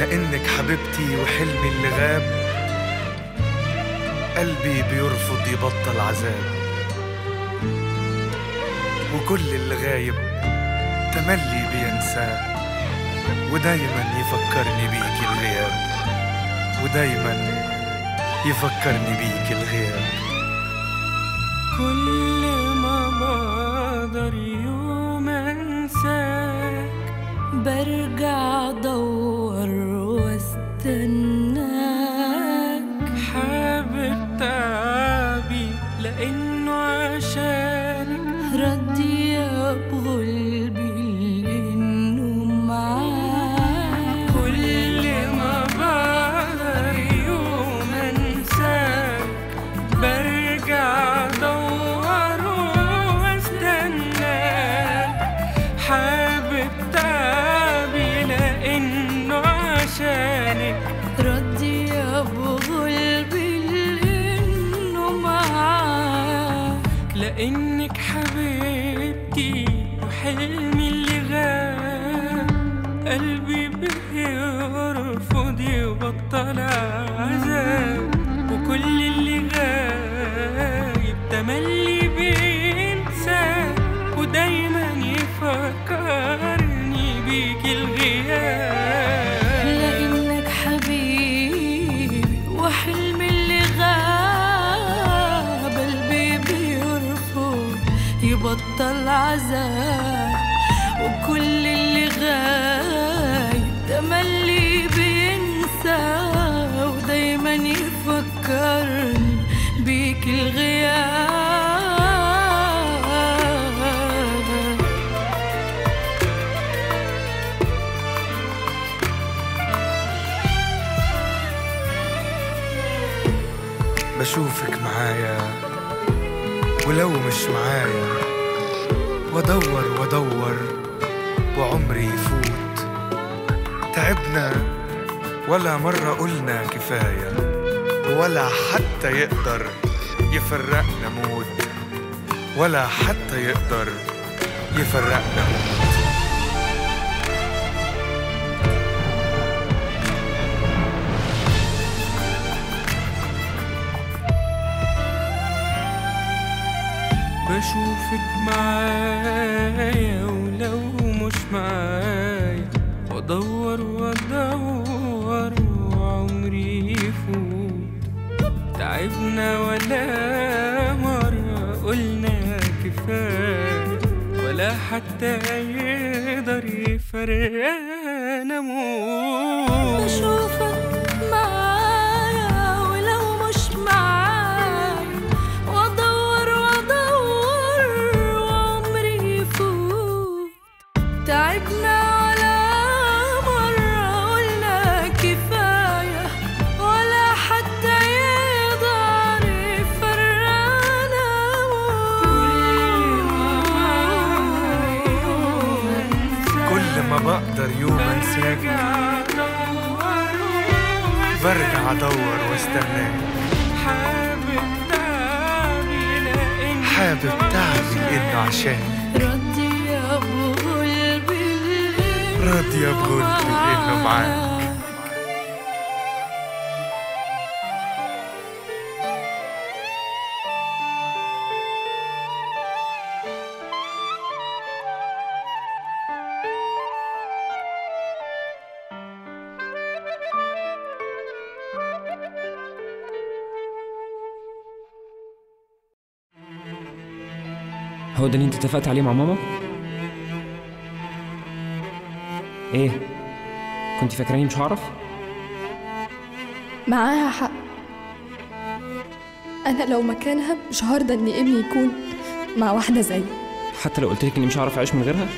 لانك حبيبتي وحلمي اللي غاب قلبي بيرفض يبطل عذاب وكل اللي غايب تملي بينساه ودايما يفكرني بيك الغياب ودايما يفكرني بيك الغياب كل ما بقدر يوم انساك برجع ادور واستناك حابب تعبي لانه عشانك ردي بغلبي لانه معاك كل ما بقدر يوم انساك برجع ادور واستناك حابب تعبي لانه عشانك ردي بغلبي لانه معاك لانك حبيبتي وحلمي اللي غاب قلبي بيرفض يبطل عذاب وكل اللي غايب تملي بينسى ودايما يفكرني بيك الغياب لانك حبيبي وحلمي اللي غاب قلبي بيرفض يبطل عذاب وكل اللي غايب تملي بينسى ودايما يفكرني بيك الغياب بشوفك معايا ولو مش معايا وادور وادور وعمري يفوت تعبنا ولا مرة قلنا كفاية ولا حتى يقدر يفرقنا موت ولا حتى يقدر يفرقنا موت بشوفك معايا ولو مش معايا وادور وادور وعمري يفوت تعبنا ولا مرة قلنا كفاية ولا حتى يقدر يفرقنا موت بشوفك معايا ولو مش معايا وادور وادور وعمري يفوت تعبنا ولا مرة قلنا كفاية ولا حتى يقدر يفرقنا كل ما بقدر يوم انساك برجع ادور واستناك حابب تعبي لأن حابب تعبي لانه عشان ردي يا ابو قلبي راضية بغلبي لانه معاك هو ده اللي انت اتفقت عليه مع ماما؟ ايه؟ كنت فاكراني مش هعرف؟ معاها حق أنا لو مكانها مش هرضى إن ابني يكون مع واحدة زيي حتى لو قلت لك اني مش هعرف اعيش من غيرها؟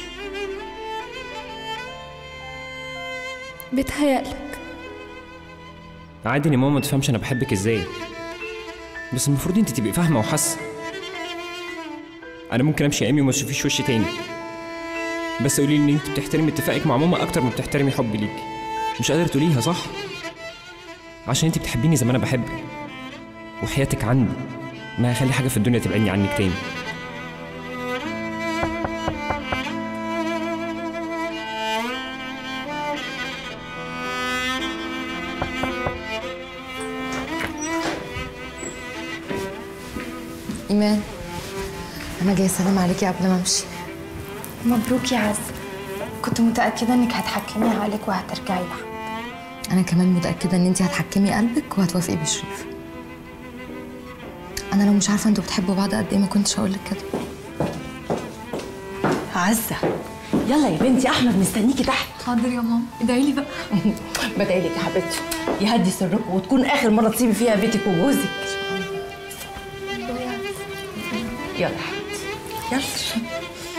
بيتهيألك عادي ان ماما ما تفهمش انا بحبك ازاي بس المفروض انت تبقي فاهمه وحاسه انا ممكن امشي ايامي وما تشوفيش وشي تاني بس قولي لي ان انت بتحترمي اتفاقك مع ماما اكتر ما بتحترمي حبي ليكي مش قادره تقوليها صح عشان انت بتحبيني زي ما انا بحبك وحياتك عندي ما هيخلي حاجه في الدنيا تبعدني عنك تاني إيمان أنا جاية أسلم عليكي قبل ما أمشي مبروك يا عز كنت متأكدة إنك هتحكمي عقلك وهترجعي لها أنا كمان متأكدة إن أنتي هتحكمي قلبك وهتوافقي بشريف أنا لو مش عارفة أنتوا بتحبوا بعض قد إيه ما كنتش هقولك كده عزة يلا يا بنتي احمد مستنيكي تحت حاضر يا ماما ادعي لي بقى بدعي لك يا حبيبتي يهدي سركم وتكون اخر مره تسيبي فيها بيتك وجوزك يلا يا حبيبتي يلا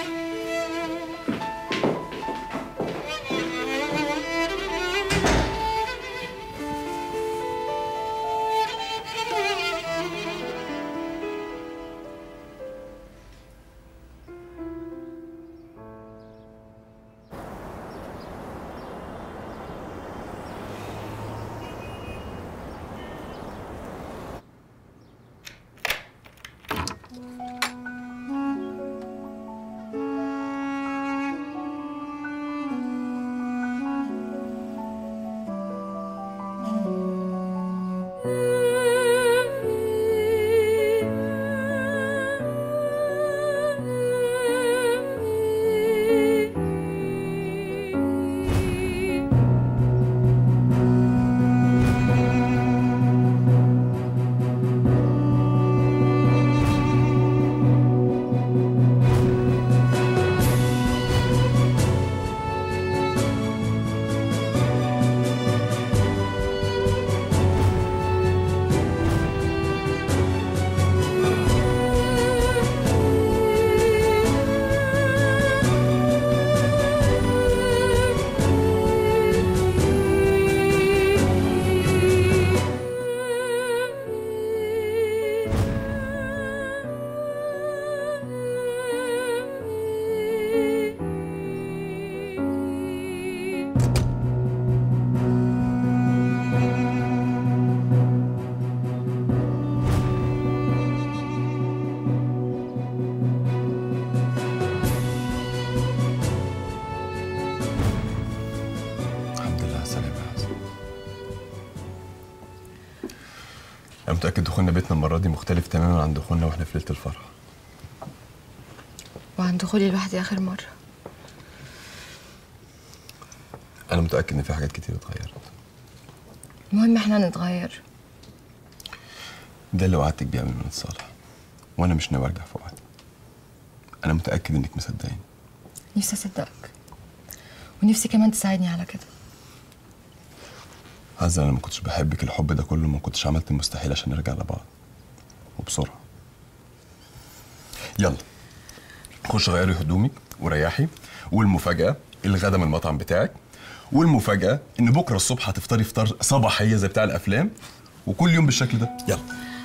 الحمد لله على السلامة يا حسن أنا متأكد دخولنا بيتنا المرة دي مختلف تماما عن دخولنا واحنا في ليلة الفرح وعن دخولي لوحدي آخر مرة أنا متأكد إن في حاجات كتير اتغيرت المهم إحنا نتغير ده اللي وعدتك بيه قبل ما نتصالح وأنا مش ناوي أرجع في وعدي أنا متأكد إنك مصدقاني نفسي أصدقك ونفسي كمان تساعدني على كده عزة أنا ما كنتش بحبك الحب ده كله ما كنتش عملت المستحيل عشان نرجع لبعض وبسرعة يلا خش غيري هدومك وريحي والمفاجأة الغدا من المطعم بتاعك والمفاجأة إن بكرة الصبح هتفطري فطار صباحية زي بتاع الأفلام وكل يوم بالشكل ده يلا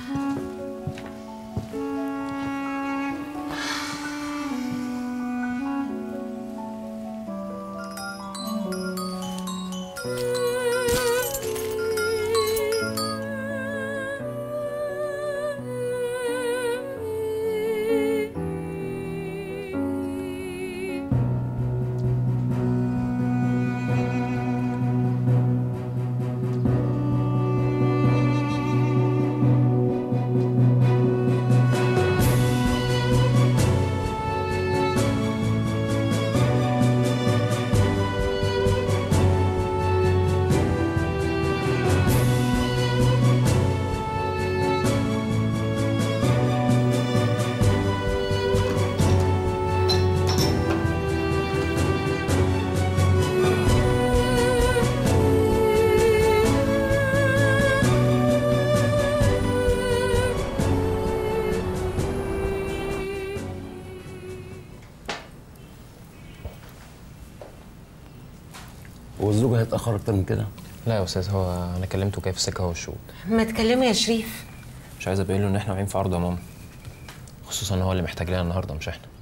والزوج هيتاخر اكتر من كده لا يا استاذ هو انا كلمته جاي في السكه هو الشهود ما تكلمي يا شريف مش عايز ابين له ان احنا واقعين في عرض يا ماما خصوصا هو اللي محتاج لنا النهارده مش احنا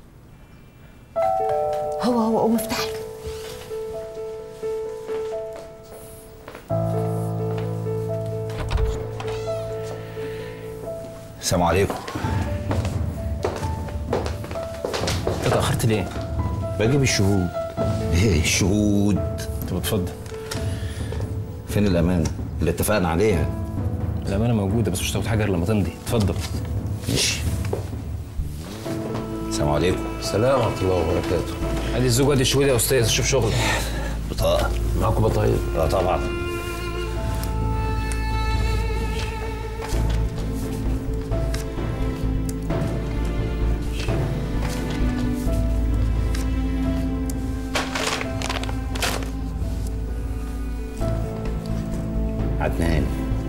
هو هو قوم افتح لي السلام عليكم انت اتاخرت ليه؟ بجيب الشهود ايه الشهود طب اتفضل فين الامانه اللي اتفقنا عليها الامانه موجوده بس مش هتاخد حاجه غير لما تمضي اتفضل ماشي السلام عليكم السلام ورحمه الله وبركاته ادي الزوجه دي شويه يا استاذ شوف شغل بطاقه معاكم بطايق اه طبعا عدنان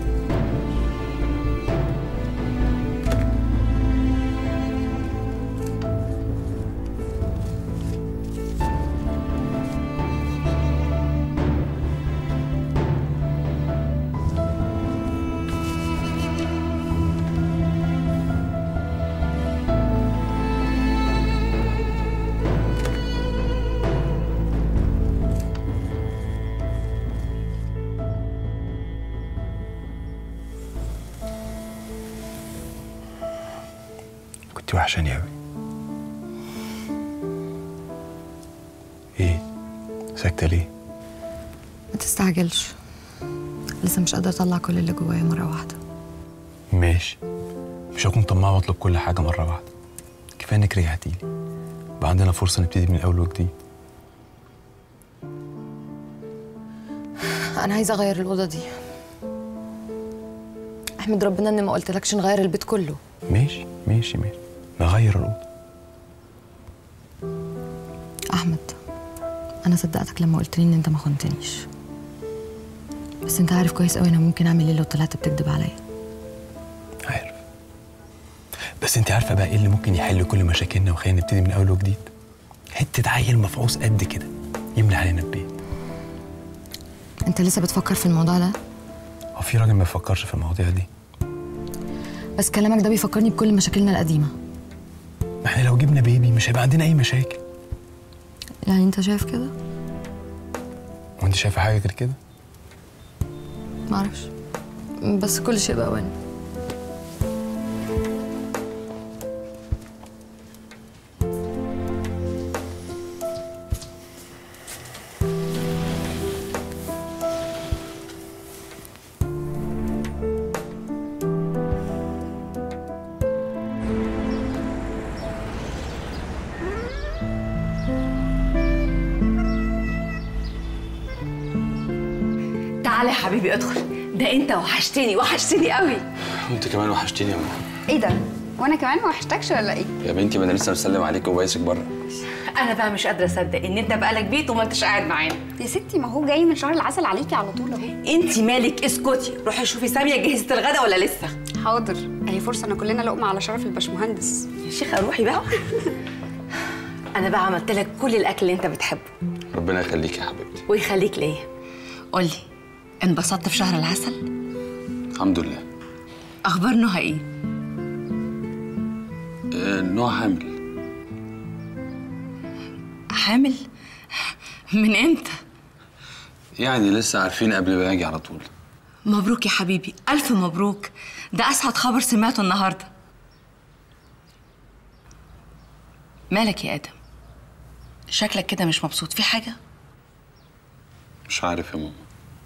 كنت وحشاني قوي ايه ساكته ليه ما تستعجلش لسه مش قادرة أطلع كل اللي جوايا مرة واحدة ماشي مش هكون طماع واطلب كل حاجه مره واحده كفايه انك رجعتي لي بقى عندنا فرصه نبتدي من الاول وجديد أنا عايزة أغير الأوضة دي أحمد ربنا إني ما قلتلكش نغير البيت كله ماشي ماشي ماشي نغير الاوضه أحمد أنا صدقتك لما قلت لي إن أنت ما خنتنيش بس أنت عارف كويس أوي أنا ممكن أعمل إيه لو طلعت بتكذب عليا عارف بس انت عارفه بقى ايه اللي ممكن يحل كل مشاكلنا وخلينا نبتدي من اول وجديد حته عيل مفعوص قد كده يملى علينا البيت أنت لسه بتفكر في الموضوع ده هو في راجل ما يفكرش في المواضيع دي بس كلامك ده بيفكرني بكل مشاكلنا القديمة ما احنا لو جبنا بيبي مش هيبقى عندنا اي مشاكل يعني أنت شايف كده وانت شايفه حاجه غير كده معرفش بس كل شيء بأوانه تعالى يا حبيبي ادخل ده انت وحشتني وحشتني قوي انت كمان وحشتيني يا ماما ايه ده؟ وانا كمان ما وحشتكش ولا ايه؟ يا بنتي ما انا لسه مسلم عليك وبايسك بره انا بقى مش قادره اصدق ان انت بقالك بيت وما انتش قاعد معانا يا ستي ما هو جاي من شهر العسل عليكي على طول اهو انت مالك اسكتي روحي شوفي ساميه جهزت الغدا ولا لسه حاضر اهي فرصه ان كلنا لقمه على شرف الباشمهندس يا شيخه روحي بقى انا بقى عملت لك كل الاكل اللي انت بتحبه ربنا يخليك يا حبيبتي ويخليك ليا قولي انبسطت في شهر العسل الحمد لله اخبار نهى ايه آه، نوع حامل حامل من امتى يعني لسه عارفين قبل ما اجي على طول مبروك يا حبيبي الف مبروك ده اسعد خبر سمعته النهارده مالك يا ادم شكلك كده مش مبسوط في حاجه مش عارف يا ماما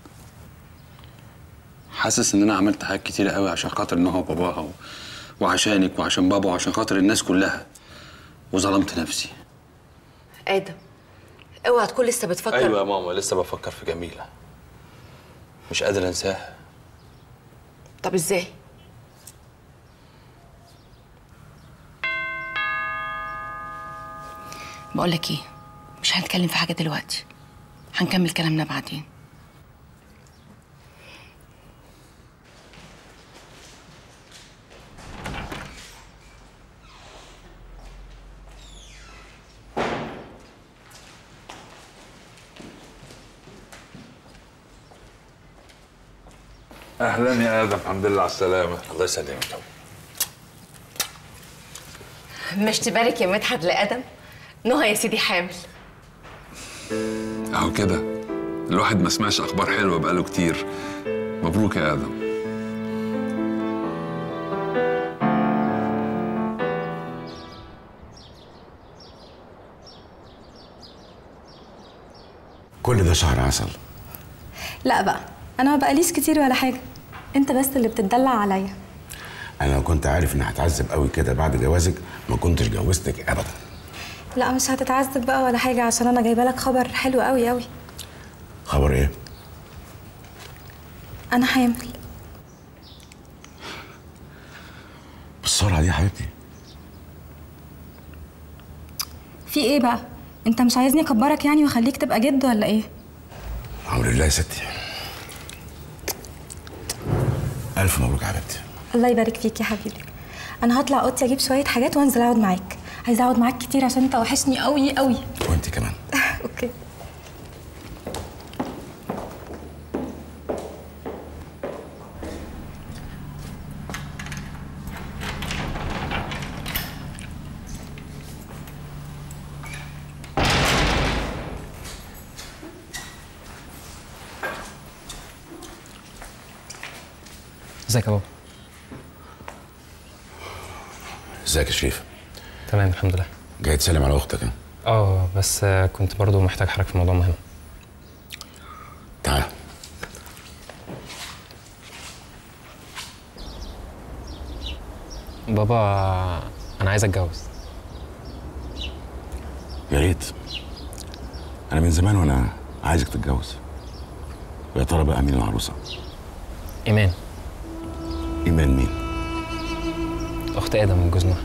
حاسس ان انا عملت حاجات كتيره قوي عشان خاطر نهى وباباها و... وعشانك وعشان بابا وعشان خاطر الناس كلها وظلمت نفسي ادم اوعى تكون لسه بتفكر ايوه يا ماما لسه بفكر في جميله مش قادر انساها طب ازاي بقول لك ايه مش هنتكلم في حاجه دلوقتي هنكمل كلامنا بعدين اهلا يا ادم الحمد لله على السلامه الله يسلمك مش تبارك يا مدحت لادم نهى يا سيدي حامل اهو كده الواحد ما سمعش اخبار حلوه بقاله كتير مبروك يا ادم كل ده شهر عسل لا بقى انا ما بقاليش كتير ولا حاجه انت بس اللي بتدلع عليا انا لو كنت عارف اني هتعذب قوي كده بعد جوازك ما كنتش جوزتك ابدا لا مش هتتعذب بقى ولا حاجه عشان انا جايبه لك خبر حلو قوي قوي خبر ايه انا حامل بالسرعه دي يا حبيبتي في ايه بقى انت مش عايزني اكبرك يعني واخليك تبقى جد ولا ايه الحمد لله يا ستي الف مبروك يا حبيبتي الله يبارك فيك يا حبيبي انا هطلع اوضتي اجيب شويه حاجات وانزل اقعد معاك عايزه اقعد معاك كتير عشان انت وحشني قوي قوي وانت كمان اوكي ازيك يا بابا ازيك يا شريف تمام الحمد لله جاي تسلم على اختك ها اه بس آه، كنت برضو محتاج حضرتك في موضوع مهم تعال بابا انا عايز اتجوز يا ريت انا من زمان وانا عايزك تتجوز ويا ترى بقى مين العروسه ايمان ايمان مين اخت ادم من جوز نوح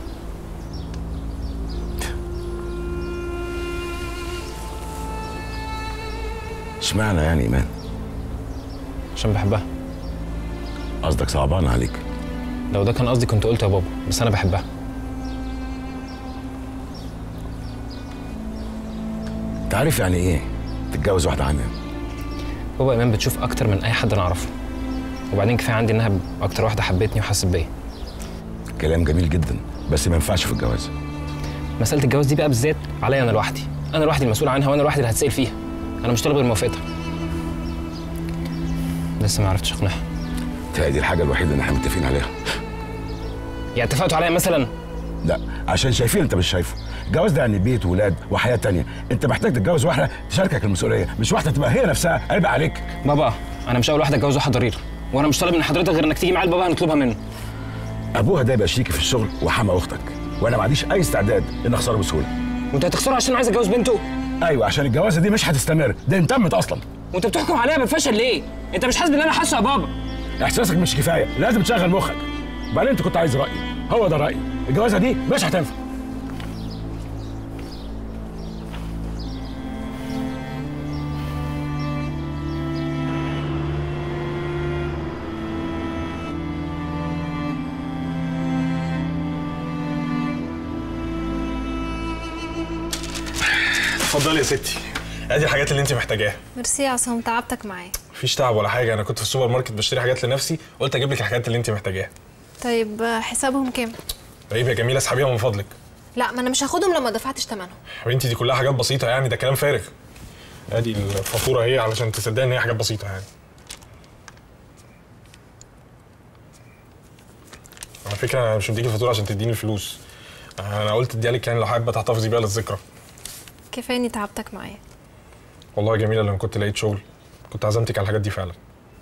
اشمعنى يعني ايمان عشان بحبها قصدك صعبان عليك لو ده كان قصدي كنت قلت يا بابا بس انا بحبها انت عارف يعني ايه تتجوز واحده عاميه بابا ايمان بتشوف اكتر من اي حد انا اعرفه وبعدين كفايه عندي انها اكتر واحده حبتني وحست بيا كلام جميل جدا بس ما ينفعش في الجواز مساله الجواز دي بقى بالذات عليا انا لوحدي انا لوحدي المسؤول عنها وانا لوحدي اللي هتسال فيها انا مش طالب غير موافقتها لسه ما عرفتش اقنعها دي الحاجه الوحيده اللي احنا متفقين عليها يعني اتفقتوا عليا مثلا لا عشان شايفين انت مش شايفه الجواز ده يعني بيت وولاد وحياه تانية انت محتاج تتجوز واحده تشاركك المسؤوليه مش واحده تبقى هي نفسها عيب عليك بابا انا مش اول واحده اتجوز واحد ضرير وانا مش طالب من حضرتك غير انك تيجي معايا لبابا هنطلبها منه ابوها ده يبقى شريكي في الشغل وحما اختك وانا ما عنديش اي استعداد ان اخسره بسهوله وانت هتخسره عشان عايز اتجوز بنته ايوه عشان الجوازه دي مش هتستمر ده انتمت اصلا وانت بتحكم عليها بالفشل ليه انت مش حاسس باللي انا حاسه يا بابا احساسك مش كفايه لازم تشغل مخك بعدين انت كنت عايز رايي هو ده رايي الجوازه دي مش هتنفع اتفضلي يا ستي ادي الحاجات اللي انت محتاجاها ميرسي يا عصام تعبتك معايا مفيش تعب ولا حاجه انا كنت في السوبر ماركت بشتري حاجات لنفسي قلت اجيب لك الحاجات اللي انت محتاجاها طيب آه، حسابهم كام طيب يا جميله اسحبيها من فضلك لا ما انا مش هاخدهم لما دفعتش ثمنهم يا بنتي دي كلها حاجات بسيطه يعني ده كلام فارغ ادي الفاتوره اهي علشان تصدقي ان هي حاجات بسيطه يعني على فكره انا مش مديك الفاتوره عشان تديني الفلوس انا قلت اديها لك يعني لو حابه تحتفظي بيها للذكرى كفايه اني تعبتك معايا والله يا جميله لما كنت لقيت شغل كنت عزمتك على الحاجات دي فعلا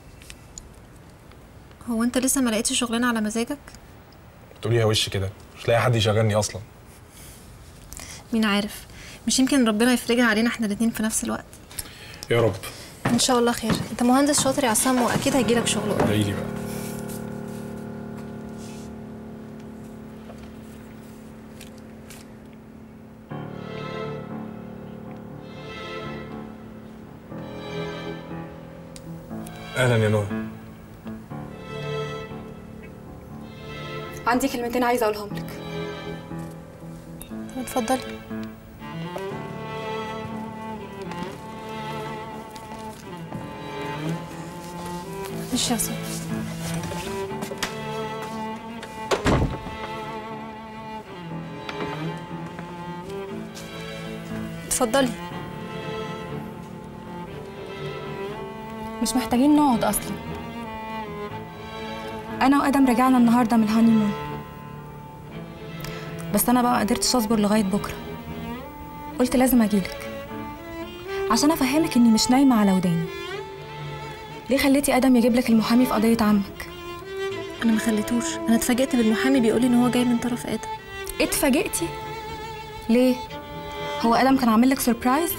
هو انت لسه ما لقيتش شغلانه على مزاجك تقوليها وش كده مش لاقي حد يشغلني اصلا مين عارف مش يمكن ربنا يفرجها علينا احنا الاتنين في نفس الوقت يا رب ان شاء الله خير انت مهندس شاطر يا عصام واكيد هيجيلك شغل قريب ادعي لي بقى اهلا يا نور عندي كلمتين عايزه اقولهم لك اتفضلي مش يا عصام اتفضلي مش محتاجين نقعد اصلا انا وادم رجعنا النهارده من الهانيمون بس انا بقى ما قدرتش اصبر لغايه بكره قلت لازم اجيلك عشان افهمك اني مش نايمه على وداني ليه خليتي ادم يجيب لك المحامي في قضيه عمك انا ما خليتوش انا اتفاجئت بالمحامي بيقول لي ان هو جاي من طرف ادم اتفاجئتي ليه هو ادم كان عامل لك سربرايز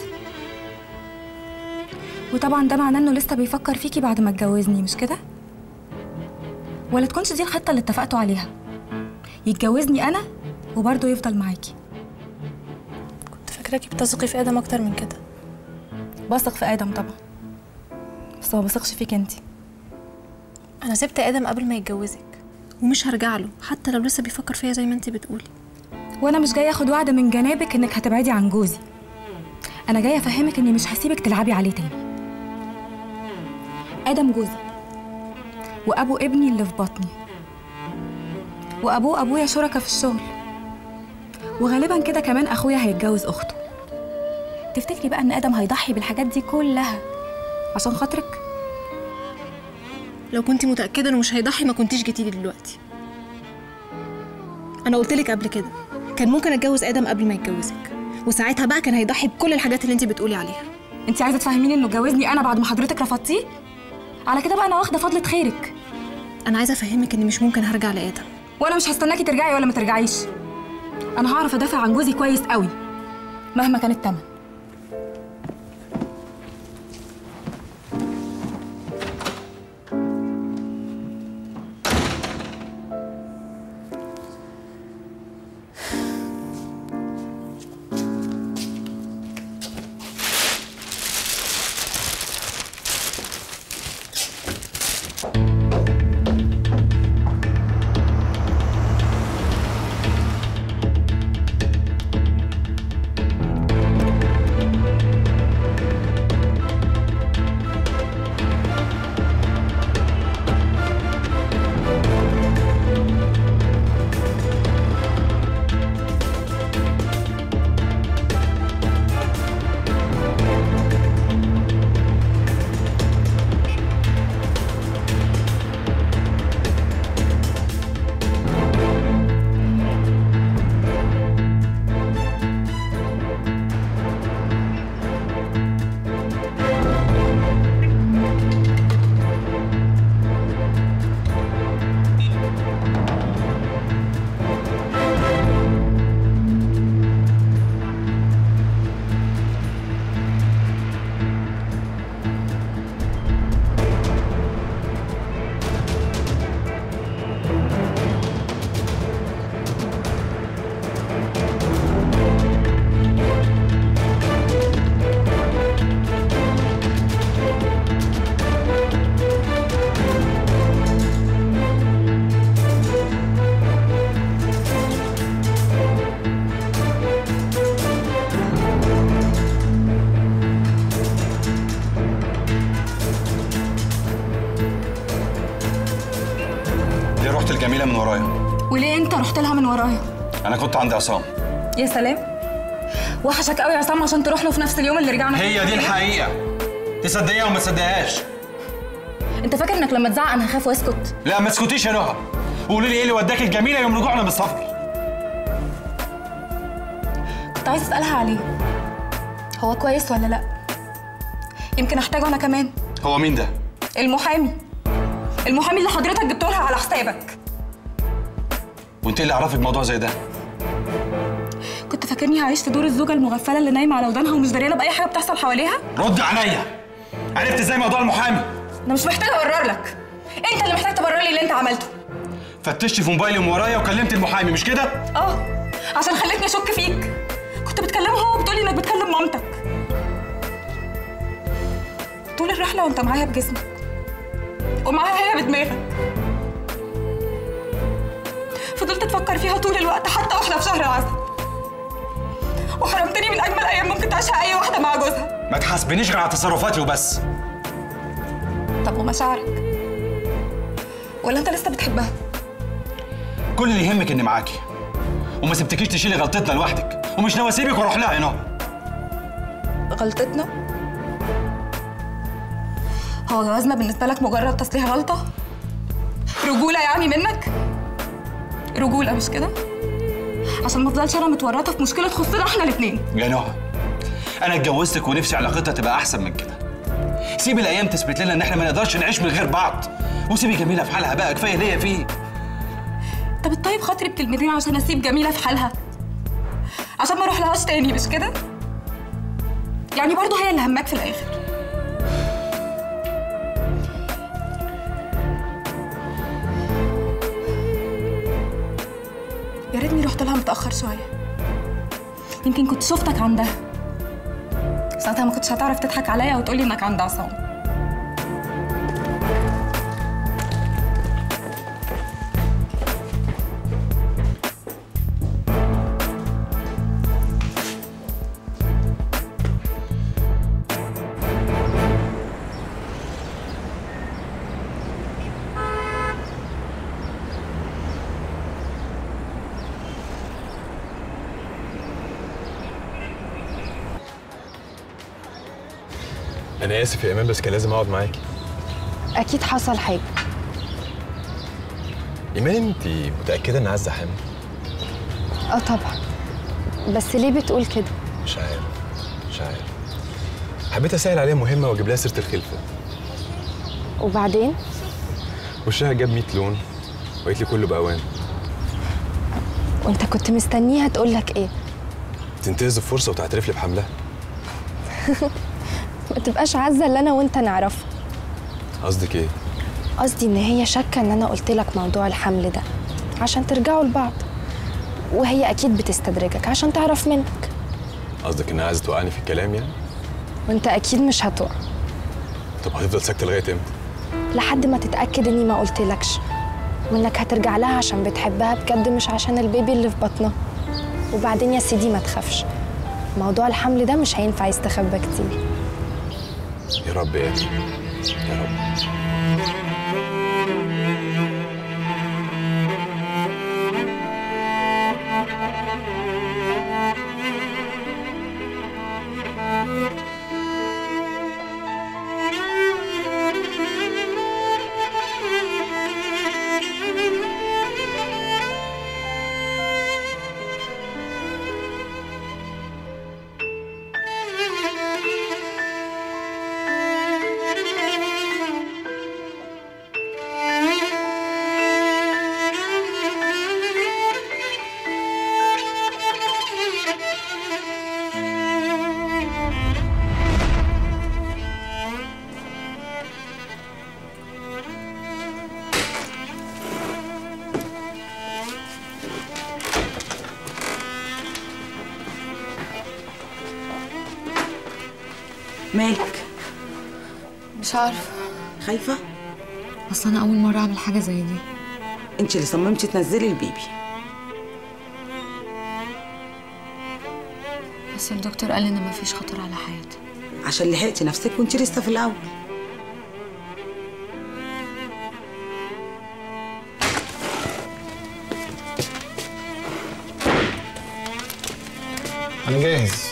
وطبعا ده معناه انه لسه بيفكر فيكي بعد ما اتجوزني مش كده ولا تكونش دي الخطه اللي اتفقتوا عليها يتجوزني انا وبرضه يفضل معاكي كنت فاكراكي بتثقي في ادم اكتر من كده بثق في ادم طبعا بس ما بثقش فيك انتي انا سبت ادم قبل ما يتجوزك ومش هرجع له حتى لو لسه بيفكر فيا زي ما انت بتقولي وانا مش جايه اخد وعد من جنابك انك هتبعدي عن جوزي انا جايه افهمك اني مش هسيبك تلعبي عليه تاني ادم جوزي وابو ابني اللي في بطني وابوه ابويا شركة في الشغل وغالبا كده كمان اخويا هيتجوز اخته تفتكري بقى ان ادم هيضحي بالحاجات دي كلها عشان خاطرك لو كنت متاكده انه مش هيضحي ما كنتيش جيتي لي دلوقتي انا قلت لك قبل كده كان ممكن اتجوز ادم قبل ما يتجوزك وساعتها بقى كان هيضحي بكل الحاجات اللي انت بتقولي عليها انت عايزه تفهميني انه اتجوزني انا بعد ما حضرتك رفضتيه على كده بقى انا واخده فضلة خيرك انا عايزه افهمك اني مش ممكن هرجع لادم وانا مش هستناكي ترجعي ولا ما ترجعيش انا هعرف ادافع عن جوزي كويس قوي مهما كان التمن ليه رحت الجميله من ورايا وليه انت رحت لها من ورايا انا كنت عند عصام يا سلام وحشك قوي يا عصام عشان تروح له في نفس اليوم اللي رجعنا فيه. هي دي الحقيقه تصدقيها وما تصدقهاش انت فاكر انك لما تزعق انا هخاف واسكت لا ما تسكتيش يا نهى وقولي لي ايه اللي وداك الجميله يوم رجوعنا من السفر كنت عايز اسالها عليه هو كويس ولا لا يمكن احتاجه انا كمان هو مين ده المحامي المحامي اللي حضرتك جبته لها على حسابك وانت إيه اللي عرفك موضوع زي ده كنت فاكرني هعيش في دور الزوجه المغفله اللي نايمه على ودانها ومش دريانه باي حاجه بتحصل حواليها رد عليا عرفت ازاي موضوع المحامي انا مش محتاجه ابرر لك انت اللي محتاج تبرر لي اللي انت عملته فتشت في موبايلي من ورايا وكلمت المحامي مش كده اه عشان خلتني اشك فيك كنت بتكلمه هو وبتقولي انك بتكلم مامتك طول الرحله وانت معايا بجسمك ومعاها هي بدماغك فضلت تفكر فيها طول الوقت حتى واحنا في شهر العسل وحرمتني من اجمل ايام ممكن تعيشها اي واحده مع جوزها ما تحاسبنيش غير على تصرفاتي وبس طب ومشاعرك ولا انت لسه بتحبها كل اللي يهمك اني معاكي وما سبتكيش تشيلي غلطتنا لوحدك ومش ناوي اسيبك واروح لها يا نهى غلطتنا هو جوازنا بالنسبه لك مجرد تصليح غلطه رجوله يعني منك رجوله مش كده عشان ما افضلش انا متورطه في مشكله تخصنا احنا الاثنين يا نهى انا اتجوزتك ونفسي علاقتها تبقى احسن من كده سيب الايام تثبت لنا ان احنا ما نقدرش نعيش من غير بعض وسيبي جميله في حالها بقى كفايه اللي هي فيه طب الطيب خاطري بكلمتين عشان اسيب جميله في حالها عشان ما اروح لهاش تاني مش كده يعني برضه هي اللي هماك في الاخر يا ريتني رحت لها متاخر شويه يمكن كنت شفتك عندها ساعتها ما كنتش هتعرف تضحك عليا وتقولي انك عند عصام انا اسف يا ايمان بس كان لازم اقعد معاكي اكيد حصل حاجه ايمان انت متاكده ان عزه حامل اه طبعا بس ليه بتقول كده مش عارف مش عارف حبيت اسهل عليها مهمه واجيب لها سيره الخلفه وبعدين وشها جاب 100 لون وقالت لي كله باوان وانت كنت مستنيها تقول لك ايه تنتهز الفرصه وتعترف لي بحملها ما تبقاش عزه اللي انا وانت نعرفها قصدك ايه قصدي ان هي شاكه ان انا قلت لك موضوع الحمل ده عشان ترجعوا لبعض وهي اكيد بتستدرجك عشان تعرف منك قصدك انها عايزه توقعني في الكلام يعني وانت اكيد مش هتقع طب هتفضل ساكته لغايه امتى لحد ما تتاكد اني ما قلتلكش وانك هترجع لها عشان بتحبها بجد مش عشان البيبي اللي في بطنها وبعدين يا سيدي ما تخافش موضوع الحمل ده مش هينفع يستخبى كتير يا رب يا يا رب مالك مش عارفه خايفه اصل انا اول مره اعمل حاجه زي دي انت اللي صممتي تنزلي البيبي بس الدكتور قال ان مفيش خطر على حياتي عشان لحقتي نفسك وانت لسه في الاول انا جاهز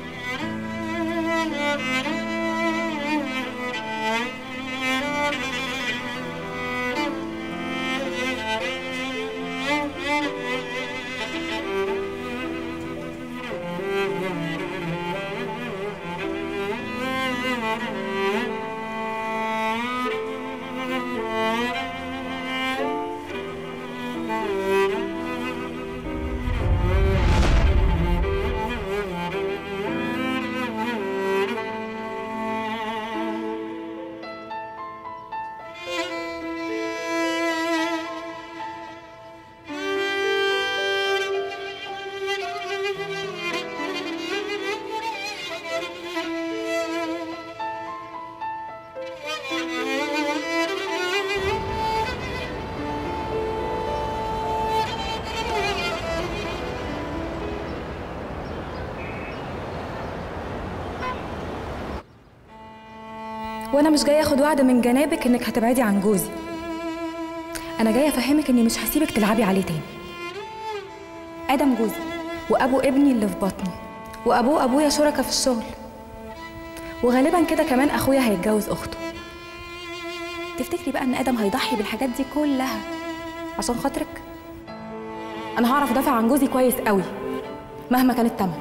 وانا مش جايه اخد وعد من جنابك انك هتبعدي عن جوزي انا جايه افهمك اني مش هسيبك تلعبي عليه تاني ادم جوزي وابو ابني اللي في بطني وابوه ابويا شركة في الشغل وغالبا كده كمان اخويا هيتجوز اخته تفتكري بقى ان ادم هيضحي بالحاجات دي كلها عشان خاطرك انا هعرف ادافع عن جوزي كويس قوي مهما كان التمن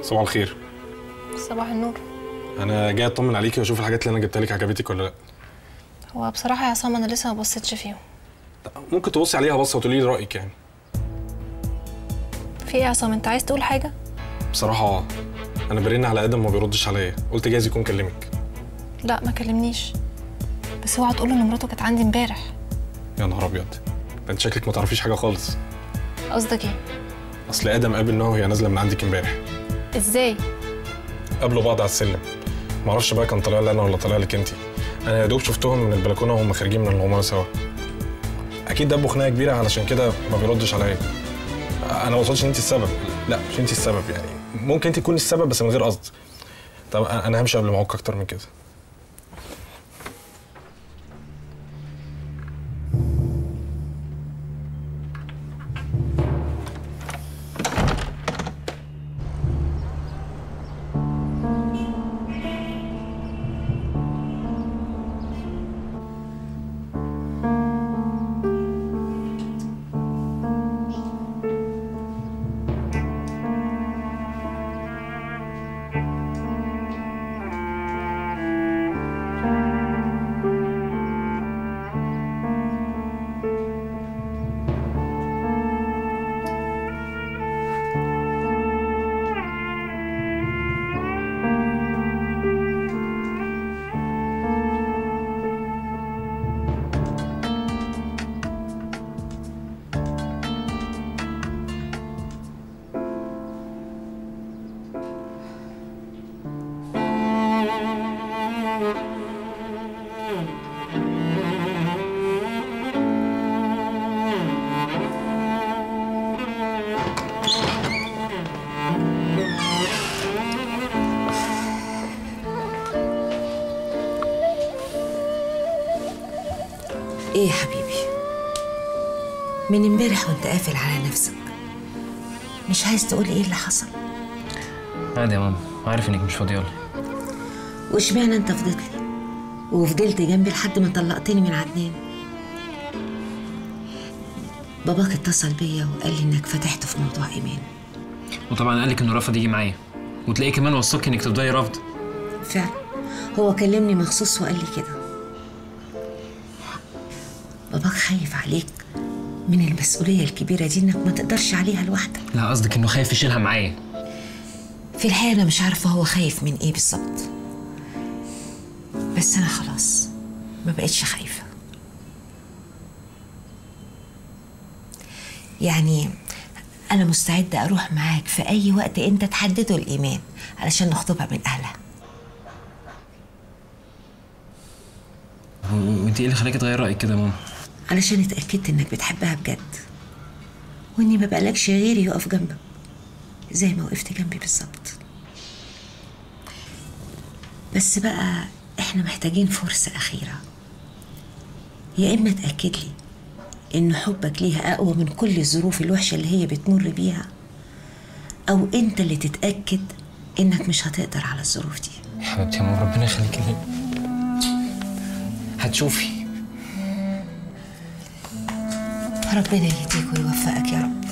صباح الخير صباح النور انا جاي اطمن عليكي واشوف الحاجات اللي انا جبتها لك عجبتك ولا لا هو بصراحه يا عصام انا لسه ما بصيتش فيهم ممكن تبصي عليها بصه وتقولي لي رايك يعني في ايه يا عصام انت عايز تقول حاجه بصراحه اه انا برن على ادم ما بيردش عليا قلت جايز يكون كلمك لا ما كلمنيش بس اوعى تقول له ان مراته كانت عندي امبارح يا نهار ابيض ده انت شكلك ما تعرفيش حاجه خالص قصدك ايه اصل ادم قابل نهى وهي نازله من عندك امبارح ازاي قابلوا بعض على السلم ما اعرفش بقى كان طالع لي انا ولا طالع لك انت انا يا دوب شفتهم من البلكونه وهم خارجين من العماره سوا اكيد دبوا خناقه كبيره علشان كده ما بيردش عليا انا ما وصلتش ان انت السبب لا مش انت السبب يعني ممكن انت تكوني السبب بس من غير قصد طب انا همشي قبل ما اعوق اكتر من كده ايه يا حبيبي من امبارح وانت قافل على نفسك مش عايز تقول ايه اللي حصل عادي يا ماما عارف انك مش فاضيه لي واشمعنى انت فضلت لي وفضلت جنبي لحد ما طلقتني من عدنان باباك اتصل بيا وقال لي انك فتحت في موضوع ايمان وطبعا قال لك انه رفض يجي معايا وتلاقيه كمان وصاك انك تفضلي رافض فعلا هو كلمني مخصوص وقال لي كده باباك خايف عليك من المسؤولية الكبيرة دي انك ما تقدرش عليها لوحدك لا قصدك انه خايف يشيلها معايا في الحقيقة أنا مش عارفة هو خايف من إيه بالظبط بس أنا خلاص ما بقتش خايفة يعني أنا مستعدة أروح معاك في أي وقت أنت تحدده الإيمان علشان نخطبها من أهلها و- وانت ايه اللي خلاكي تغير رايك كده يا ماما علشان اتأكدت إنك بتحبها بجد وإني ما بقالكش غيري يقف جنبك زي ما وقفت جنبي بالظبط بس بقى إحنا محتاجين فرصة أخيرة يا إما تأكد لي إن حبك ليها أقوى من كل الظروف الوحشة اللي هي بتمر بيها أو أنت اللي تتأكد إنك مش هتقدر على الظروف دي حبيبتي يا ماما ربنا يخليكي لي هتشوفي ربنا يهديك ويوفقك يا رب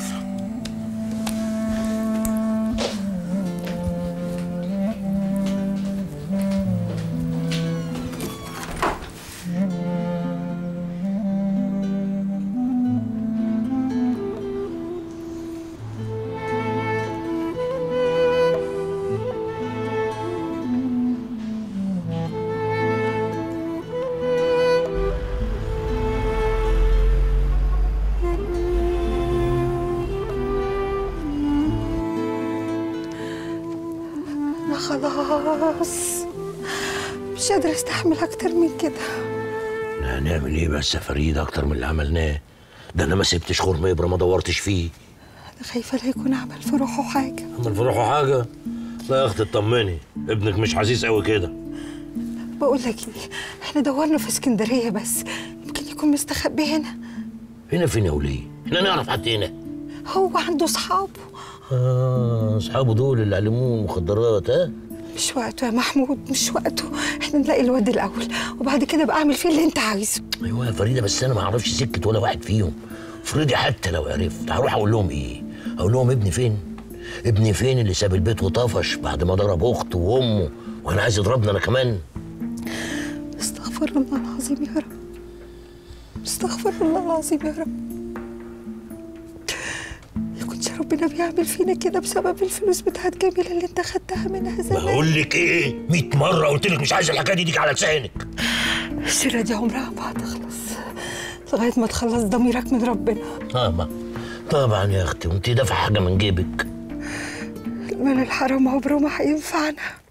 أنا خلاص مش قادرة أستحمل أكتر من كده هنعمل ايه بس يا فريد اكتر من اللي عملناه ده انا ما سبتش خرم ابره ما دورتش فيه أنا خايفة لا يكون عمل في روحه حاجة عمل في روحه حاجه لا يا اختي اطمني ابنك مش عزيز قوي كده بقول لك إيه إحنا دورنا في اسكندرية بس يمكن يكون مستخبي هنا هنا فين يا وليه احنا نعرف حد هنا هو عنده صحابه اه اصحابه دول اللي علموه المخدرات ها مش وقته يا محمود مش وقته إحنا نلاقي الواد الأول وبعد كده بقى أعمل فيه اللي أنت عايزه ايوه يا فريده بس انا ما اعرفش سكه ولا واحد فيهم فريدي حتى لو عرفت هروح اقول لهم ايه اقول لهم ابني فين ابني فين اللي ساب البيت وطفش بعد ما ضرب اخته وامه وانا عايز يضربني انا كمان استغفر الله العظيم يا رب استغفر الله العظيم يا رب يكونش ربنا بيعمل فينا كده بسبب الفلوس بتاعت جميلة اللي انت خدتها منها زمان بقول لك ايه 100 مره قلت لك مش عايز الحكايه دي تيجي على لسانك الشيلة دي عمرها ما هتخلص لغاية ما تخلص ضميرك من ربنا طبعا طبعا يا اختي وانت دافع حاجه من جيبك المال الحرام عمره ما هينفعنا